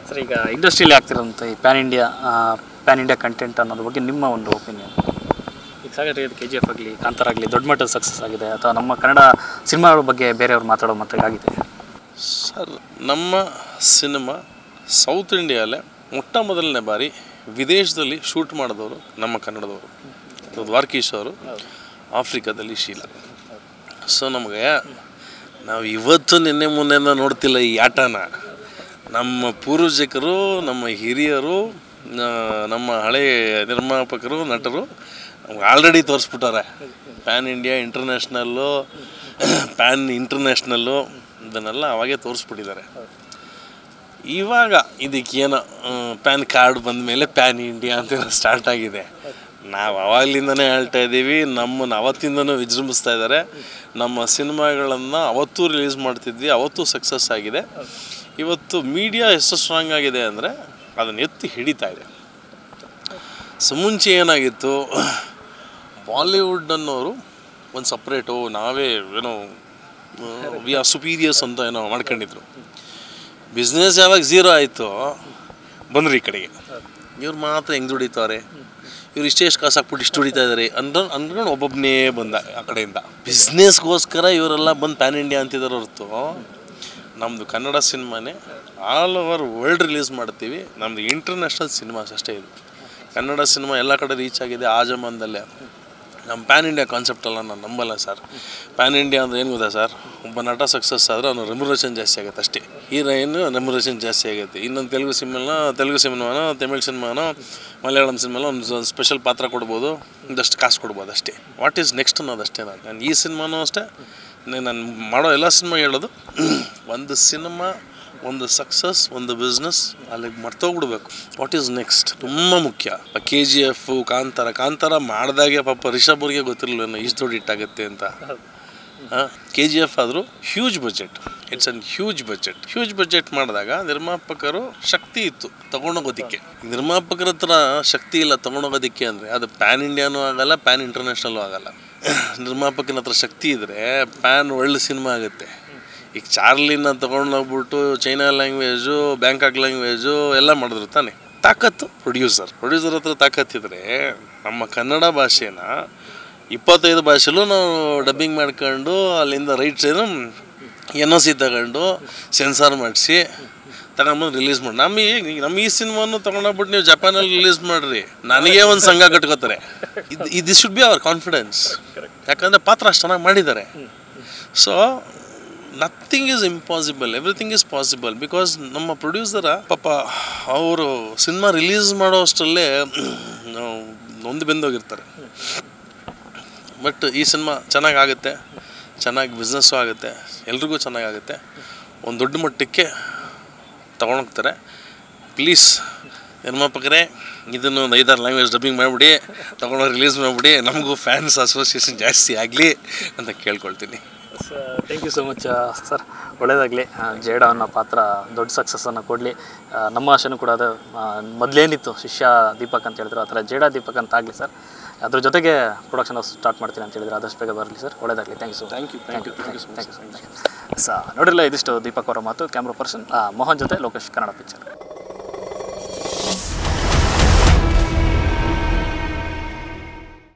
Sir ಈಗ ಇಂಡಸ್ಟ್ರಿಯಲ್ಲಿ ಆಗ್ತಿರೋಂಥ ಈ pan India pan India content ಅನ್ನೋದ್ರ ಬಗ್ಗೆ ನಿಮ್ಮ ಒಂದು ಒಪಿನಿಯನ್ ಈಗ ಸಾಗರ ಕೆ ಜಿ ಎಫ್ ಆಗಲಿ ಕಾಂತಾರ ಆಗಲಿ ದೊಡ್ಡ ಮಟ್ಟದ ಸಕ್ಸಸ್ ಆಗಿದೆ ಅಥವಾ ನಮ್ಮ ಕನ್ನಡ ಸಿನಿಮಾಗಳ ಬಗ್ಗೆ ಬೇರೆಯವ್ರು ಮಾತಾಡೋ ಮಟ್ಟಿಗೆ ಆಗಿದೆ ಸರ್ ನಮ್ಮ ಸಿನಿಮಾ ಸೌತ್ ಇಂಡಿಯಾಲೇ ಮೊಟ್ಟ ಮೊದಲನೇ ಬಾರಿ ವಿದೇಶದಲ್ಲಿ ಶೂಟ್ ಮಾಡಿದವರು ನಮ್ಮ ಕನ್ನಡದವರು ಅದು ದ್ವಾರಕೀಶ್ ಅವರು ಆಫ್ರಿಕಾದಲ್ಲಿ ಶೀಲಾ ಸೊ ನಮಗೆ ನಾವು ಇವತ್ತು ನಿನ್ನೆ ಮೊನ್ನೆನ ನೋಡ್ತಿಲ್ಲ ಈ ಆಟನ ನಮ್ಮ ಪೂರ್ವಜಕರು ನಮ್ಮ ಹಿರಿಯರು ಆ, ನಮ್ಮ ಹಳೆ ನಿರ್ಮಾಪಕರು ನಟರು ನಮ್ಗೆ ಆಲ್ರೆಡಿ ತೋರಿಸ್ಬಿಟ್ಟಾರೆ ಪ್ಯಾನ್ ಇಂಡಿಯಾ ಇಂಟರ್ನ್ಯಾಷ್ನಲ್ಲು ಪ್ಯಾನ್ ಇಂಟರ್ನ್ಯಾಷ್ನಲ್ಲು ಇದನ್ನೆಲ್ಲ ಅವಾಗೇ ತೋರಿಸ್ಬಿಟ್ಟಿದ್ದಾರೆ ಇವಾಗ ಇದಕ್ಕೇನೋ ಪ್ಯಾನ್ ಕಾರ್ಡ್ ಬಂದ ಮೇಲೆ ಪ್ಯಾನ್ ಇಂಡಿಯಾ ಅಂತ ಸ್ಟಾರ್ಟ್ ಆಗಿದೆ ನಾವು ಅವಾಗಲಿಂದನೇ ಹೇಳ್ತಾ ಇದ್ದೀವಿ ನಮ್ಮನ್ನು ಅವತ್ತಿಂದನೂ ವಿಜೃಂಭಿಸ್ತಾ ಇದ್ದಾರೆ ನಮ್ಮ ಸಿನಿಮಾಗಳನ್ನು ಅವತ್ತೂ ರಿಲೀಸ್ ಮಾಡ್ತಿದ್ವಿ ಅವತ್ತೂ ಸಕ್ಸಸ್ ಆಗಿದೆ ಇವತ್ತು ಮೀಡಿಯಾ ಎಷ್ಟು ಸ್ಟ್ರಾಂಗ್ ಆಗಿದೆ ಅಂದರೆ ಅದನ್ನು ಎತ್ತಿ ಹಿಡಿತಾ ಇದೆ ಸೊ ಮುಂಚೆ ಏನಾಗಿತ್ತು ಬಾಲಿವುಡ್ ಅನ್ನೋರು ಒಂದು ಸಪ್ರೇಟು ನಾವೇ ಏನೋ ವಿ ಆರ್ ಸುಪೀರಿಯರ್ಸ್ ಅಂತ ಏನೋ ಮಾಡ್ಕೊಂಡಿದ್ರು ಬಿಸ್ನೆಸ್ ಯಾವಾಗ ಝೀರೋ ಆಯಿತು ಬಂದ್ರು ಈ ಕಡೆಗೆ ಇವ್ರು ಮಾತ್ರ ಹೆಂಗೆ ದುಡಿತಾರೆ ಇವ್ರು ಇಷ್ಟೇ ಎಷ್ಟು ಕಾಸು ಹಾಕ್ಬಿಟ್ಟು ಇಷ್ಟು ದುಡಿತಾ ಇದ್ದಾರೆ ಅಂದ್ರೆ ಅಂದ್ಕೊಂಡು ಒಬ್ಬೊಬ್ಬನೇ ಬಂದ ಆ ಕಡೆಯಿಂದ ಬಿಸ್ನೆಸ್ಗೋಸ್ಕರ ಇವರೆಲ್ಲ ಬಂದು ಪ್ಯಾನ್ ಇಂಡಿಯಾ ಅಂತಿದ್ದಾರೆ ಹೊರತು ನಮ್ಮದು ಕನ್ನಡ ಸಿನಿಮಾನೇ ಆಲ್ ಓವರ್ ವರ್ಲ್ಡ್ ರಿಲೀಸ್ ಮಾಡ್ತೀವಿ ನಮ್ಮದು ಇಂಟರ್ನ್ಯಾಷನಲ್ ಸಿನಿಮಾಸ್ ಅಷ್ಟೇ ಇದು ಕನ್ನಡ ಸಿನಿಮಾ ಎಲ್ಲ ಕಡೆ ರೀಚ್ ಆಗಿದೆ ಆ ಜಮಾನದಲ್ಲೇ ನಮ್ಮ ಪ್ಯಾನ್ ಇಂಡಿಯಾ ಕಾನ್ಸೆಪ್ಟ್ ಎಲ್ಲ ನಾನು ನಂಬಲ್ಲ ಸರ್ ಪ್ಯಾನ್ ಇಂಡಿಯಾ ಅಂದ್ರೆ ಏನು ಗೊತ್ತಾ ಸರ್ ಒಬ್ಬ ನಟ ಸಕ್ಸಸ್ ಆದರೆ ಅವನು ರೆಮ್ಯುರೇಷನ್ ಜಾಸ್ತಿ ಆಗುತ್ತೆ ಅಷ್ಟೇ ಹೀರೋಯಿನ್ ರೆಮ್ಯುರೇಷನ್ ಜಾಸ್ತಿ ಆಗುತ್ತೆ ಇನ್ನೊಂದು ತೆಲುಗು ಸಿನಿಮಾನ ತೆಲುಗು ಸಿನಿಮಾನೋ ತಮಿಳ್ ಸಿನಿಮಾನೋ ಮಲಯಾಳಂ ಸಿನಿಮಾನೋ ಒಂದು ಸ್ಪೆಷಲ್ ಪಾತ್ರ ಕೊಡ್ಬೋದು ಒಂದಷ್ಟು ಕಾಸು ಕೊಡ್ಬೋದು ಅಷ್ಟೇ ವಾಟ್ ಈಸ್ ನೆಕ್ಸ್ಟ್ ಅನ್ನೋದು ಅಷ್ಟೇ ನಾನು ನಾನು ಈ ಸಿನಿಮಾನೂ ಅಷ್ಟೇ ನಾನು ಮಾಡೋ ಎಲ್ಲ ಸಿನಿಮಾ ಹೇಳೋದು ಒಂದು ಸಿನಿಮಾ ಒಂದು ಸಕ್ಸಸ್ ಒಂದು ಬಿಸ್ನೆಸ್ ಅಲ್ಲಿಗೆ ಮರ್ತೋಗ್ಬಿಡ್ಬೇಕು ವಾಟ್ ಈಸ್ ನೆಕ್ಸ್ಟ್ ತುಂಬ ಮುಖ್ಯ K G F Kantara Kantara ಮಾಡಿದಾಗೆ ಪಾಪ ರಿಷಬ್ ಅವ್ರಿಗೆ ಗೊತ್ತಿರಲಿಲ್ಲ ಇಷ್ಟು ದೊಡ್ಡ ಹಿಟ್ಟಾಗುತ್ತೆ ಅಂತ ಕೆ ಜಿ ಎಫ್ ಆದರೂ huge budget it's an huge budget huge budget ಮಾಡಿದಾಗ ನಿರ್ಮಾಪಕರು ಶಕ್ತಿ ಇತ್ತು ತಗೊಂಡೋಗೋದಕ್ಕೆ ನಿರ್ಮಾಪಕರ ಹತ್ರ ಶಕ್ತಿ ಇಲ್ಲ ತಗೊಂಡೋಗೋದಕ್ಕೆ ಅಂದರೆ ಅದು ಪ್ಯಾನ್ ಇಂಡಿಯಾನೂ ಆಗಲ್ಲ ಪ್ಯಾನ್ ಇಂಟರ್ನ್ಯಾಷನಲ್ಲೂ ಆಗಲ್ಲ ನಿರ್ಮಾಪಕನ ಹತ್ರ ಶಕ್ತಿ ಇದ್ದರೆ ಪ್ಯಾನ್ ಒಳ್ಳೆ ಸಿನಿಮಾ ಆಗುತ್ತೆ ಈಗ ಚಾರ್ಲಿನ ತೊಗೊಂಡೋಗ್ಬಿಟ್ಟು ಚೈನಾ ಲ್ಯಾಂಗ್ವೇಜು ಬ್ಯಾಂಕಾಕ್ ಲ್ಯಾಂಗ್ವೇಜು ಎಲ್ಲ ಮಾಡಿದ್ರು ತಾನೆ ತಾಕತ್ತು ಪ್ರೊಡ್ಯೂಸರ್ ಪ್ರೊಡ್ಯೂಸರ್ ಹತ್ರ ತಾಕತ್ತಿದ್ರೆ ನಮ್ಮ ಕನ್ನಡ ಭಾಷೆನ ಇಪ್ಪತ್ತೈದು ಭಾಷೆಲೂ ನಾವು ಡಬ್ಬಿಂಗ್ ಮಾಡ್ಕೊಂಡು ಅಲ್ಲಿಂದ ರೈಟ್ಸ್ ಏನು ಎನ್ ಒ ಸಿ ತಗೊಂಡು ಸೆನ್ಸಾರ್ ಮಾಡಿಸಿ ತಗೊಂಬಂದು ರಿಲೀಸ್ ಮಾಡಿ ನಮ್ಮ ಈ ನಮ್ಮ ಈ ಸಿನಿಮಾನು ತೊಗೊಂಡೋಗ್ಬಿಟ್ಟು ನೀವು ಜಪಾನಲ್ಲಿ ರಿಲೀಸ್ ಮಾಡಿರಿ ನನಗೆ ಒಂದು ಸಂಘ ಕಟ್ಕೋತಾರೆ ಇದು ಇದು ಶುಡ್ ಬಿ ಅವರ್ ಕಾನ್ಫಿಡೆನ್ಸ್ ಯಾಕಂದರೆ ಪಾತ್ರ ಅಷ್ಟು ಚೆನ್ನಾಗಿ ಮಾಡಿದ್ದಾರೆ so nothing is impossible everything is possible because ನಮ್ಮ ಪ್ರೊಡ್ಯೂಸರ ಪಾಪ ಅವರು ಸಿನಿಮಾ ರಿಲೀಸ್ ಮಾಡೋ ಅಷ್ಟರಲ್ಲೇ ನೊಂದು ಬೆಂದೋಗಿರ್ತಾರೆ ಬಟ್ ಈ ಸಿನಿಮಾ ಚೆನ್ನಾಗಾಗುತ್ತೆ ಚೆನ್ನಾಗಿ ಬಿಸ್ನೆಸ್ಸು ಆಗುತ್ತೆ ಎಲ್ರಿಗೂ ಚೆನ್ನಾಗಾಗುತ್ತೆ ಒಂದು ದೊಡ್ಡ ಮಟ್ಟಕ್ಕೆ ತೊಗೊಂಡೋಗ್ತಾರೆ ಪ್ಲೀಸ್ ನಿರ್ಮಾಪಕರೇ ಇದನ್ನು ಒಂದು ಐದಾರು ಲ್ಯಾಂಗ್ವೇಜ್ ಡಬ್ಬಿಂಗ್ ಮಾಡಿಬಿಡಿ ತೊಗೊಂಡೋಗಿ ರಿಲೀಸ್ ಮಾಡಿಬಿಡಿ ನಮಗೂ ಫ್ಯಾನ್ಸ್ ಅಸೋಸಿಯೇಷನ್ ಜಾಸ್ತಿ ಆಗಲಿ ಅಂತ ಕೇಳ್ಕೊಳ್ತೀನಿ thank you so much sir ಒಳ್ಳೆಯದಾಗಲಿ ಜೇಡ ಅನ್ನೋ ಪಾತ್ರ ದೊಡ್ಡ ಸಕ್ಸಸ್ಸನ್ನು ಕೊಡಲಿ ನಮ್ಮ ಆಶೆನೂ ಕೂಡ ಅದು ಮೊದಲೇನಿತ್ತು ಶಿಷ್ಯ ದೀಪಕ್ ಅಂತ ಹೇಳಿದ್ರು ಆ ಥರ ಜೇಡ ದೀಪಕ್ ಅಂತ ಆಗಲಿ ಸರ್ ಅದ್ರ ಜೊತೆಗೆ ಪ್ರೊಡಕ್ಷನ್ ಸ್ಟಾರ್ಟ್ ಮಾಡ್ತೀನಿ ಅಂತ ಹೇಳಿದ್ರೆ ಆದಷ್ಟು ಬೇಗ ಬರಲಿ ಸರ್ ಒಳ್ಳೆಯದಾಗಲಿ thank you so Thank you, thank you, thank you so much. Thank you so ನೋಡಿರಲ್ಲ ಇದಿಷ್ಟು ದೀಪಕ್ ಅವರ ಮಾತು ಕ್ಯಾಮ್ರಾ ಪರ್ಸನ್ ಮೋಹನ್ ಜೊತೆ ಲೋಕೇಶ್ ಕನ್ನಡ ಪಿಕ್ಚರ್